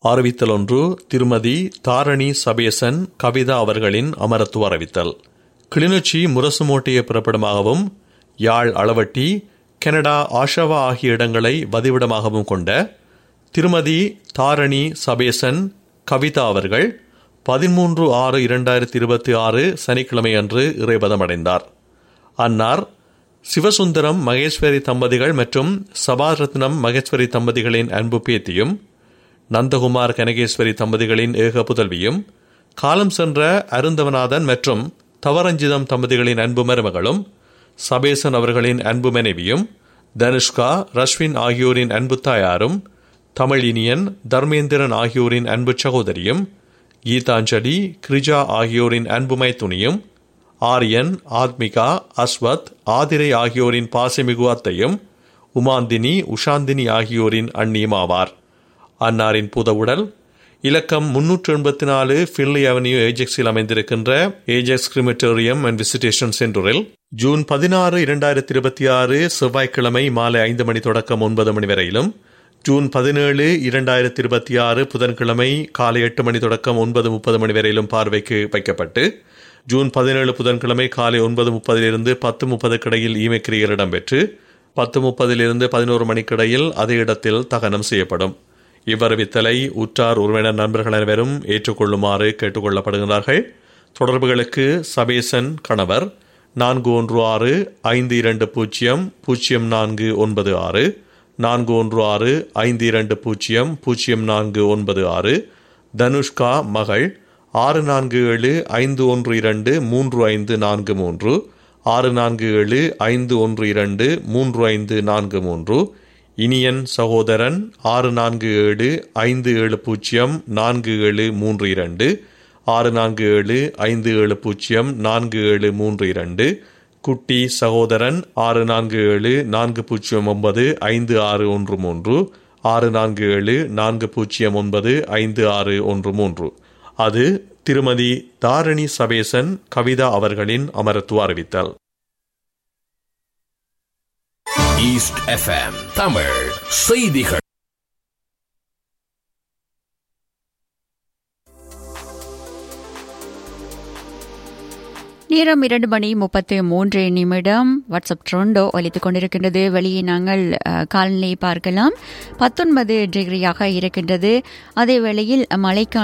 அறிவித்தல் ஒன்று திருமதி தாரணி சபேசன் கவிதா அவர்களின் அமரத்துவ அறிவித்தல் கிளிநொச்சி முரசுமோட்டிய பிறப்பிடமாகவும் யாழ் அளவட்டி கனடா ஆஷாவா ஆகிய இடங்களை வதிவிடமாகவும் கொண்ட திருமதி தாரணி சபேசன் கவிதா அவர்கள் பதிமூன்று ஆறு இரண்டாயிரத்தி இருபத்தி ஆறு சனிக்கிழமை அன்று இறைபதமடைந்தார் அன்னார் சிவசுந்தரம் மகேஸ்வரி தம்பதிகள் மற்றும் சபாரத்னம் மகேஸ்வரி தம்பதிகளின் அன்பு பேத்தியும் நந்தகுமார் கனகேஸ்வரி தம்பதிகளின் ஏக புதல்வியும் காலம் சென்ற அருந்தவநாதன் மற்றும் தவரஞ்சிதம் தம்பதிகளின் அன்பு மருமகளும் சபேசன் அவர்களின் அன்பு மனைவியும் தனுஷ்கா ரஷ்வின் ஆகியோரின் அன்பு தாயாரும் தமிழ் இனியன் தர்மேந்திரன் ஆகியோரின் அன்பு சகோதரியும் கீதாஞ்சலி கிரிஜா ஆகியோரின் அன்புமை துணியும் ஆரியன் ஆத்மிகா அஸ்வத் ஆதிரை ஆகியோரின் பாசமிகு அத்தையும் உமாந்தினி உஷாந்தினி ஆகியோரின் அந்நியும் ஆவார் அன்னாரின் புதவுடல் இலக்கம் முன்னூற்று எண்பத்தி நாலு ஃபின்லி அவென்யூ ஏஜெக்ஸில் அமைந்திருக்கின்ற ஏஜெக்ஸ் கிரிமட்டோரியம் அண்ட் விசிட்டேஷன் சென்டரில் ஜூன் பதினாறு இரண்டாயிரத்தி இருபத்தி ஆறு செவ்வாய்க்கிழமை மாலை ஐந்து மணி தொடக்கம் ஒன்பது மணி வரையிலும் ஜூன் பதினேழு இரண்டாயிரத்தி இருபத்தி ஆறு புதன்கிழமை காலை எட்டு மணி தொடக்கம் ஒன்பது முப்பது மணி வரையிலும் பார்வைக்கு வைக்கப்பட்டு ஜூன் பதினேழு புதன்கிழமை காலை ஒன்பது முப்பதிலிருந்து பத்து முப்பதுக்கிடையில் ஈமைக்கிரியர் இடம்பெற்று பத்து முப்பதிலிருந்து பதினோரு மணிக்கிடையில் அதே இடத்தில் தகனம் செய்யப்படும் இவ்வறிவித்தலை உற்றார் உறவினர் நண்பர்கள் அனைவரும் ஏற்றுக்கொள்ளுமாறு கேட்டுக்கொள்ளப்படுகிறார்கள் தொடர்புகளுக்கு சபேசன் கணவர் நான்கு ஒன்று ஆறு ஐந்து இரண்டு பூஜ்ஜியம் பூஜ்ஜியம் நான்கு ஒன்பது ஆறு நான்கு ஒன்று ஆறு ஐந்து இரண்டு பூஜ்ஜியம் பூஜ்ஜியம் நான்கு ஒன்பது ஆறு தனுஷ்கா மகள் ஆறு நான்கு ஏழு ஐந்து ஒன்று இரண்டு மூன்று ஐந்து நான்கு மூன்று ஆறு நான்கு ஏழு ஐந்து ஒன்று இரண்டு மூன்று ஐந்து நான்கு மூன்று இனியன் சகோதரன் ஆறு நான்கு ஏழு ஐந்து ஏழு பூஜ்ஜியம் நான்கு ஏழு மூன்று இரண்டு ஆறு நான்கு ஏழு ஐந்து ஏழு பூஜ்ஜியம் நான்கு ஏழு மூன்று இரண்டு குட்டி சகோதரன் ஆறு நான்கு ஏழு நான்கு பூஜ்ஜியம் ஒன்பது ஐந்து ஆறு ஒன்று மூன்று ஆறு நான்கு ஏழு நான்கு பூஜ்ஜியம் ஒன்பது ஐந்து ஆறு ஒன்று மூன்று அது திருமதி தாரணி சபேசன் கவிதா அவர்களின் அமரத்துவ அறிவித்தல் ஈஸ்ட் எஃப்எம் தமிழ் செய்திகள் நேரம் இரண்டு மணி முப்பத்து மூன்று நிமிடம் வாட்ஸ்அப் ட்ரோண்டோ ஒலித்துக் கொண்டிருக்கின்றது வெளியே நாங்கள் அஹ், காலநிலை பார்க்கலாம் பத்தொன்பது டிகிரியாக இருக்கின்றது அதே வேளையில் மழைக்கான